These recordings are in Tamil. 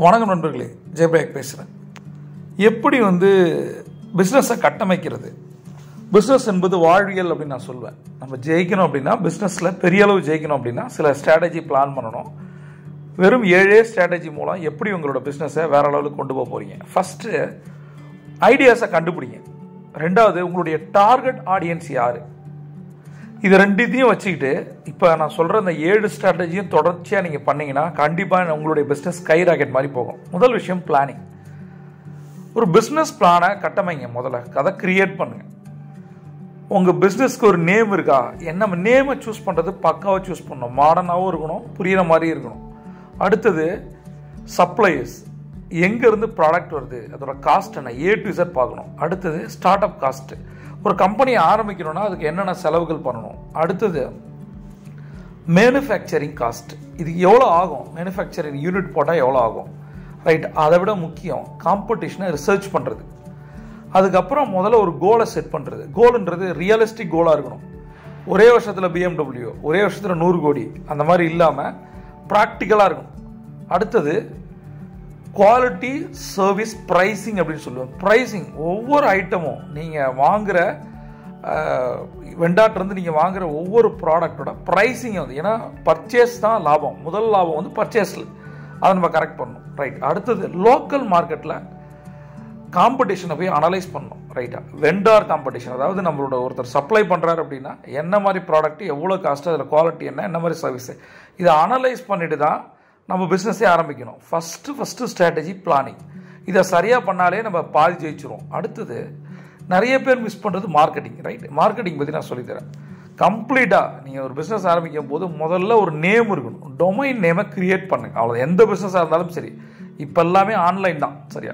வணக்கம் நண்பர்களே ஜெயபிரேக் பேசுகிறேன் எப்படி வந்து பிஸ்னஸை கட்டமைக்கிறது பிஸ்னஸ் என்பது வாழ்வியல் அப்படின்னு நான் சொல்வேன் நம்ம ஜெயிக்கணும் அப்படின்னா பிஸ்னஸில் பெரிய அளவு ஜெயிக்கணும் அப்படின்னா சில ஸ்ட்ராட்டஜி பிளான் பண்ணணும் வெறும் ஏழே ஸ்ட்ராட்டஜி மூலம் எப்படி உங்களோட பிஸ்னஸை வேற லெவலுக்கு கொண்டு போக போகிறீங்க ஃபஸ்ட்டு ஐடியாஸை கண்டுபிடிங்க ரெண்டாவது உங்களுடைய டார்கெட் ஆடியன்ஸ் யார் இது ரெண்டுத்தையும் வச்சுக்கிட்டு இப்போ நான் சொல்கிற இந்த ஏழு ஸ்ட்ராட்டஜியும் தொடர்ச்சியாக நீங்கள் பண்ணீங்கன்னா கண்டிப்பாக உங்களுடைய பிஸ்னஸ் கை ராக்கெட் மாதிரி போகும் முதல் விஷயம் பிளானிங் ஒரு பிஸ்னஸ் பிளானை கட்டமைங்க முதல்ல அதை கிரியேட் பண்ணுங்க உங்கள் பிஸ்னஸ்க்கு ஒரு நேம் இருக்கா என்ன நேமை சூஸ் பண்ணுறது பக்காவாக சூஸ் பண்ணணும் மாடர்னாகவும் இருக்கணும் புரிகிற மாதிரி இருக்கணும் அடுத்தது சப்ளைஸ் எங்கேருந்து ப்ராடக்ட் வருது அதோட காஸ்ட் என்ன ஏ டு இசட் பார்க்கணும் அடுத்தது ஸ்டார்ட் அப் காஸ்ட்டு ஒரு கம்பெனி ஆரம்பிக்கணும்னா அதுக்கு என்னென்ன செலவுகள் பண்ணணும் அடுத்தது மேனுஃபேக்சரிங் காஸ்ட் இது எவ்வளோ ஆகும் மேனுஃபேக்சரிங் யூனிட் போட்டால் எவ்வளோ ஆகும் ரைட் அதை விட முக்கியம் காம்படிஷனை ரிசர்ச் பண்ணுறது அதுக்கப்புறம் முதல்ல ஒரு கோலை செட் பண்ணுறது கோலுன்றது ரியலிஸ்டிக் கோலாக இருக்கணும் ஒரே வருஷத்தில் பிஎம்டபிள்யூ ஒரே வருஷத்தில் நூறு கோடி அந்த மாதிரி இல்லாமல் ப்ராக்டிக்கலாக இருக்கணும் அடுத்தது குவாலிட்டி சர்வீஸ் ப்ரைஸிங் அப்படின்னு சொல்லுவேன் ப்ரைஸிங் ஒவ்வொரு ஐட்டமும் நீங்கள் வாங்குகிற வெண்டாட்டிருந்து நீங்கள் வாங்குகிற ஒவ்வொரு ப்ராடக்டோட ப்ரைஸிங் வந்து ஏன்னா பர்ச்சேஸ் தான் லாபம் முதல் லாபம் வந்து பர்ச்சேஸில் அதை நம்ம கரெக்ட் பண்ணணும் ரைட் அடுத்தது லோக்கல் மார்க்கெட்டில் காம்படிஷனை போய் அனலைஸ் பண்ணணும் ரைட்டா வெண்டார் காம்படிஷன் அதாவது நம்மளோட ஒருத்தர் சப்ளை பண்ணுறாரு அப்படின்னா என்ன மாதிரி ப்ராடக்ட் எவ்வளோ காஸ்ட் அதில் குவாலிட்டி என்ன என்ன மாதிரி சர்வீஸ் இதை அனலைஸ் பண்ணிட்டு தான் நம்ம பிஸ்னஸே ஆரம்பிக்கணும் ஃபஸ்ட்டு ஃபஸ்ட்டு ஸ்ட்ராட்டஜி பிளானிங் இதை சரியாக பண்ணாலே நம்ம பாதி ஜெயிச்சிரும் அடுத்தது நிறைய பேர் மிஸ் பண்ணுறது மார்க்கெட்டிங் ரைட் மார்க்கெட்டிங் பற்றி நான் சொல்லித்தரேன் கம்ப்ளீட்டாக நீங்கள் ஒரு பிஸ்னஸ் ஆரம்பிக்கும் போது முதல்ல ஒரு நேம் இருக்கணும் டொமைன் நேமை க்ரியேட் பண்ணுங்க அவ்வளோ எந்த பிஸ்னஸாக இருந்தாலும் சரி இப்போ எல்லாமே ஆன்லைன் தான் சரியா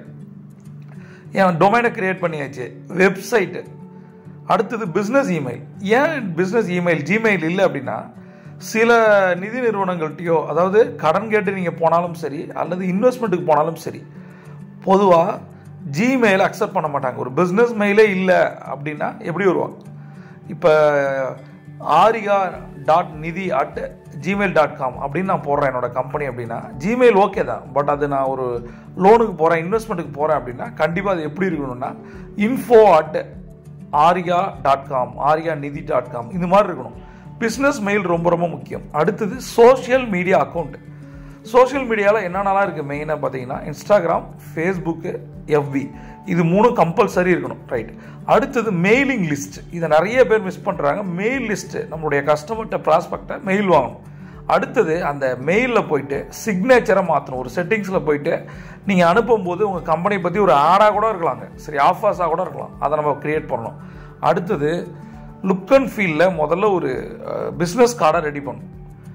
என் டொமைனை க்ரியேட் பண்ணியாச்சு வெப்சைட்டு அடுத்தது பிஸ்னஸ் இமெயில் ஏன் பிஸ்னஸ் இமெயில் ஜிமெயில் இல்லை அப்படின்னா சில நிதி நிறுவனங்கள்ட்டையோ அதாவது கடன் கேட்டு நீங்கள் போனாலும் சரி அல்லது இன்வெஸ்ட்மெண்ட்டுக்கு போனாலும் சரி பொதுவாக ஜிமெயில் அக்செப்ட் பண்ண மாட்டாங்க ஒரு பிஸ்னஸ் மெயிலே இல்லை அப்படின்னா எப்படி வருவாங்க இப்போ Aarika dot Nidhi at Gmail dot com அப்படின்னு நான் போடுறேன் என்னோட கம்பெனி அப்படின்னா ஜிமெயில் ஓகே தான் பட் அது நான் ஒரு லோனுக்கு போகிறேன் இன்வெஸ்ட்மெண்ட்டுக்கு போகிறேன் அப்படின்னா கண்டிப்பாக அது எப்படி இருக்கணும்னா info at Aariya dot com Aariya Nidhi dot com இந்த மாதிரி இருக்கணும் பிஸ்னஸ் மெயில் ரொம்ப ரொம்ப முக்கியம் அடுத்தது சோஷியல் மீடியா அக்கௌண்ட் சோஷியல் மீடியாவில் என்னென்னலாம் இருக்குது மெயினாக பார்த்தீங்கன்னா இன்ஸ்டாகிராம் ஃபேஸ்புக்கு எஃபி இது மூணும் கம்பல்சரி இருக்கணும் ரைட் அடுத்தது மெயிலிங் லிஸ்ட் இதை நிறைய பேர் மிஸ் பண்ணுறாங்க மெயில் லிஸ்ட்டு நம்மளுடைய கஸ்டமர்கிட்ட ப்ராஸ்பெக்டை மெயில் வாங்கணும் அடுத்தது அந்த மெயிலில் போயிட்டு சிக்னேச்சரை மாற்றணும் ஒரு செட்டிங்ஸில் போயிட்டு நீங்கள் அனுப்பும்போது உங்கள் கம்பெனி பற்றி ஒரு ஆடாக கூட இருக்கலாங்க சரி ஆஃபர்ஸாக கூட இருக்கலாம் அதை நம்ம க்ரியேட் பண்ணணும் அடுத்தது லுக் அண்ட் ஃபீலில் முதல்ல ஒரு பிஸ்னஸ் கார்டை ரெடி பண்ணணும்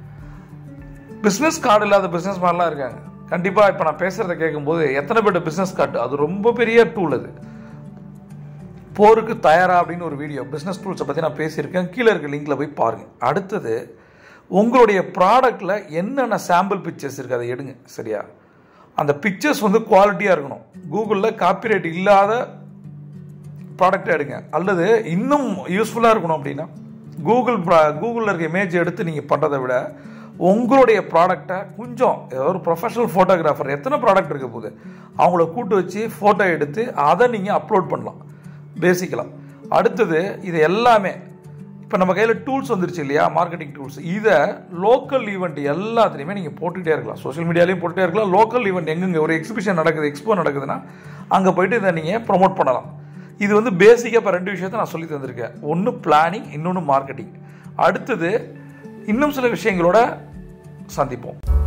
பிஸ்னஸ் கார்டு இல்லாத பிஸ்னஸ் மாதிரிலாம் இருக்காங்க கண்டிப்பாக இப்போ நான் பேசுகிறத கேட்கும்போது எத்தனை பேர் பிஸ்னஸ் கார்டு அது ரொம்ப பெரிய டூல் அது போருக்கு தயாரா அப்படின்னு ஒரு வீடியோ பிஸ்னஸ் டூல்ஸை பற்றி நான் பேசியிருக்கேன் கீழே இருக்க லிங்கில் போய் பாருங்கள் அடுத்தது உங்களுடைய ப்ராடக்டில் என்னென்ன சாம்பிள் பிக்சர்ஸ் இருக்குது அதை எடுங்க சரியா அந்த பிக்சர்ஸ் வந்து குவாலிட்டியாக இருக்கணும் கூகுளில் காப்பிரைட் இல்லாத ப்ராடக்டை எடுங்க அல்லது இன்னும் யூஸ்ஃபுல்லாக இருக்கணும் அப்படின்னா கூகுள் கூகுளில் இருக்க இமேஜ் எடுத்து நீங்கள் பண்ணுறதை விட உங்களுடைய ப்ராடக்டை கொஞ்சம் ஒரு ப்ரொஃபஷனல் ஃபோட்டோகிராஃபர் எத்தனை ப்ராடக்ட் இருக்க போகுது அவங்கள கூட்டு வச்சு ஃபோட்டோ எடுத்து அதை நீங்கள் அப்லோட் பண்ணலாம் பேசிக்கலாம் அடுத்தது இது எல்லாமே இப்போ நம்ம கையில் டூல்ஸ் வந்துருச்சு இல்லையா மார்க்கெட்டிங் டூல்ஸ் இதை லோக்கல் ஈவெண்ட் எல்லாத்துலேயுமே நீங்கள் போட்டுகிட்டே இருக்கலாம் சோஷியல் மீடியாலையும் போட்டுகிட்டே இருக்கலாம் லோக்கல் ஈவெண்ட் எங்கெங்க ஒரு எக்ஸிபிஷன் நடக்குது எக்ஸ்போ நடக்குதுன்னா அங்கே போயிட்டு இதை நீங்கள் ப்ரொமோட் பண்ணலாம் இது வந்து பேசிக்காக இப்போ ரெண்டு விஷயத்த நான் சொல்லி தந்திருக்கேன் ஒன்று பிளானிங் இன்னொன்று மார்க்கெட்டிங் அடுத்தது இன்னும் சில விஷயங்களோட சந்திப்போம்